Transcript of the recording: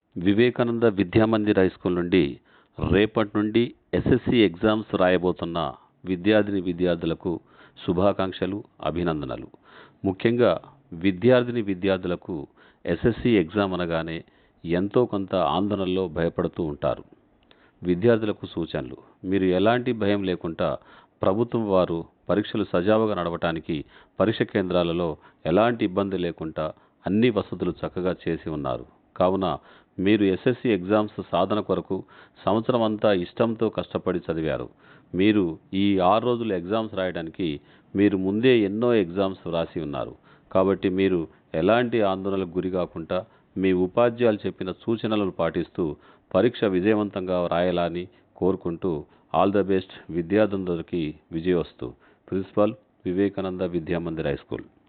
Vivekananda Vidyamandir high school నుండి రేపటి నుండి ఎస్ఎస్సి ఎగ్జామ్స్ రాయబోతున్న విద్యార్థిని విద్యార్థులకు శుభాకాంక్షలు అభినందనలు ముఖ్యంగా విద్యార్థిని విద్యార్థులకు ఎస్ఎస్సి ఎగ్జామ్ అనగానే ఎంతో కొంత ఆందోళనలో భయపడుతూ ఉంటారు విద్యార్థులకు సూచనలు మీరు ఎలాంటి భయం లేకుండా ప్రభుత్వం వారు పరీక్షలు సజావుగా నడవటానికి పరీక్ష కేంద్రాలలో ఎలాంటి ఇబ్బంది లేకుండా అన్ని వసతులు చక్కగా చేసి ఉన్నారు కావున మీరు ఎస్ఎస్సి ఎగ్జామ్స్ సాధన కొరకు సంవత్సరం అంతా ఇష్టంతో కష్టపడి చదివారు మీరు ఈ ఆరు రోజులు ఎగ్జామ్స్ రాయడానికి మీరు ముందే ఎన్నో ఎగ్జామ్స్ రాసి ఉన్నారు కాబట్టి మీరు ఎలాంటి ఆందోళనలకు గురి కాకుండా మీ ఉపాధ్యాయులు చెప్పిన సూచనలను పాటిస్తూ పరీక్ష విజయవంతంగా రాయాలని కోరుకుంటూ ఆల్ ద బెస్ట్ విద్యార్థులందరికీ విజయోస్తు principal Vivekananda Vidyamandir high school